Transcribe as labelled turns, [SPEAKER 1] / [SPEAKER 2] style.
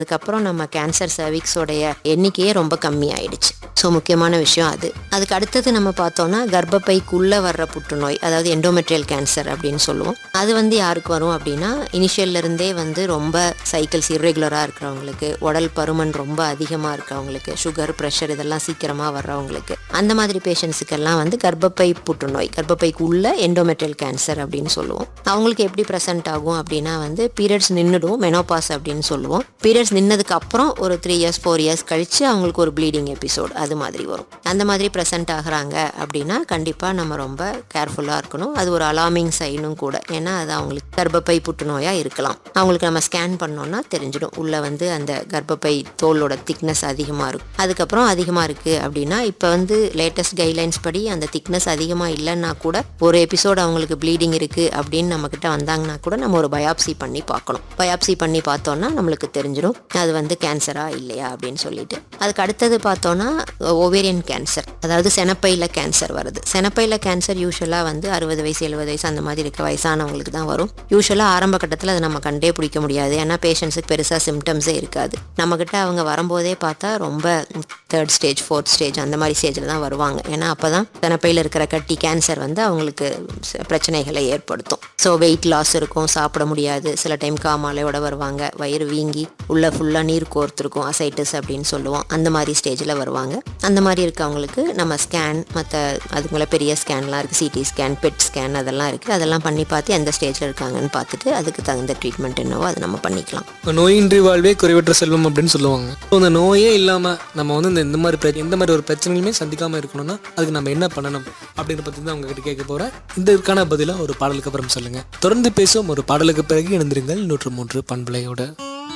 [SPEAKER 1] அதுக்கப்புறம் நம்ம கேன்சர் சர்விக்ஸோடைய எண்ணிக்கையே ரொம்ப கம்மி ஆயிடுச்சு ஸோ முக்கியமான விஷயம் அது அதுக்கு அடுத்தது நம்ம பார்த்தோம்னா கர்ப்பப்பைக்குள்ளே வர்ற புற்றுநோய் அதாவது எண்டோமெட்ரியல் கேன்சர் அப்படின்னு சொல்லுவோம் அது வந்து யாருக்கு வரும் அப்படின்னா இனிஷியல்ல இருந்தே வந்து ரொம்ப சைக்கிள்ஸ் இர்ரெகுலராக இருக்கிறவங்களுக்கு உடல் பருமன் ரொம்ப அதிகமாக இருக்கிறவங்களுக்கு சுகர் ப்ரெஷர் இதெல்லாம் சீக்கிரமாக வர்றவங்களுக்கு அந்த மாதிரி பேஷண்ட்ஸுக்கெல்லாம் வந்து கர்ப்பப்பை புற்றுநோய் கர்ப்பப்பைக்கு உள்ள எண்டோமெட்ரியல் கேன்சர் அப்படின்னு சொல்லுவோம் அவங்களுக்கு எப்படி ப்ரெசென்ட் ஆகும் அப்படின்னா வந்து பீரியட்ஸ் நின்றுடும் மெனோபாஸ் அப்படின்னு சொல்லுவோம் பீரியட்ஸ் நின்னதுக்கு அப்புறம் ஒரு த்ரீ இயர்ஸ் ஃபோர் இயர்ஸ் கழிச்சு அவங்களுக்கு ஒரு ப்ளீடிங் எபிசோட் அது மாதிரி வரும் அந்த மாதிரி ப்ரெசென்ட் ஆகுறாங்க அப்படின்னா கண்டிப்பாக நம்ம ரொம்ப கேர்ஃபுல்லாக இருக்கணும் அது ஒரு அலார்மிங் சைனும் கூட ஏன்னா அது அவங்களுக்கு கர்ப்பப்பை புற்றுநோயாக இருக்கலாம் அவங்களுக்கு நம்ம ஸ்கேன் பண்ணோம்னா தெரிஞ்சிடும் உள்ள வந்து அந்த கர்ப்பப்பை தோலோட திக்னஸ் அதிகமாக இருக்கும் அதுக்கப்புறம் அதிகமாக இருக்குது அப்படின்னா இப்போ வந்து லேட்டஸ்ட் கைட்லைன்ஸ் படி அந்த திக்னஸ் அதிகமாக இல்லைன்னா கூட ஒரு எபிசோட் அவங்களுக்கு ப்ளீடிங் இருக்குது அப்படின்னு நம்மக்கிட்ட வந்தாங்கன்னா கூட நம்ம ஒரு பயாப்சி பண்ணி பார்க்கணும் பயாப்சி பண்ணி பார்த்தோம்னா நம்மளுக்கு தெரிஞ்சிடும் அது வந்து கேன்சரா இல்லையா அப்படின்னு சொல்லிட்டு அதுக்கு அடுத்தது பார்த்தோம்னா ஓவேரியன் கேன்சர் அதாவது செனப்பையில் கேன்சர் வருது செனப்பையில் கேன்சர் யூஸ்வலாக வந்து அறுபது வயசு எழுபது வயசு அந்த மாதிரி இருக்க வயசானவங்களுக்கு தான் வரும் யூஸ்வலாக ஆரம்ப கட்டத்தில் அதை நம்ம கண்டே பிடிக்க முடியாது ஏன்னா பேஷண்ட்ஸுக்கு பெருசாக சிம்டம்ஸே இருக்காது நம்மக்கிட்ட அவங்க வரும்போதே பார்த்தா ரொம்ப தேர்ட் ஸ்டேஜ் ஃபோர்த் ஸ்டேஜ் அந்த மாதிரி ஸ்டேஜில் தான் வருவாங்க ஏன்னா அப்போ தான் செனப்பையில் இருக்கிற கட்டி கேன்சர் வந்து அவங்களுக்கு ச- பிரச்சனைகளை ஏற்படுத்தும் ஸோ வெயிட் லாஸ் இருக்கும் சாப்பிட முடியாது சில டைம் காமாலையோட வருவாங்க வயிறு வீங்கி உள்ள ஃபுல்லாக நீர் கோர்த்துருக்கும் அசைட்டிஸ் அப்படின்னு சொல்லுவோம் அந்த மாதிரி ஸ்டேஜில் வருவாங்க அந்த மாதிரி இருக்கவங்களுக்கு நம்ம ஸ்கேன் மற்ற அதுக்கு மேலே பெரிய ஸ்கேன்லாம் இருக்குது சிடி ஸ்கேன் பெட் ஸ்கேன் அதெல்லாம் இருக்குது அதெல்லாம் பண்ணி பார்த்து எந்த ஸ்டேஜில் இருக்காங்கன்னு பார்த்துட்டு அதுக்கு தகுந்த ட்ரீட்மெண்ட் என்னவோ அதை நம்ம பண்ணிக்கலாம்
[SPEAKER 2] இப்போ நோயின்றி வாழ்வே குறைவற்ற செல்வம் அப்படின்னு சொல்லுவாங்க ஸோ அந்த நோயே இல்லாமல் நம்ம வந்து இந்த இந்த மாதிரி பிர- எந்த மாதிரி ஒரு பிரச்சனைகளுமே சந்திக்காமல் இருக்கணும்னா அதுக்கு நம்ம என்ன பண்ணணும் அப்படின்ற பற்றி தான் உங்ககிட்ட கேட்க போகிறேன் இதற்கான பதிலாக ஒரு பாடலுக்கு அப்புறம் சொல்லுங்கள் தொடர்ந்து பேசும் ஒரு பாடலுக்கு பிறகு இணைந்திருங்கள் நூற்று மூன்று பண்பலையோட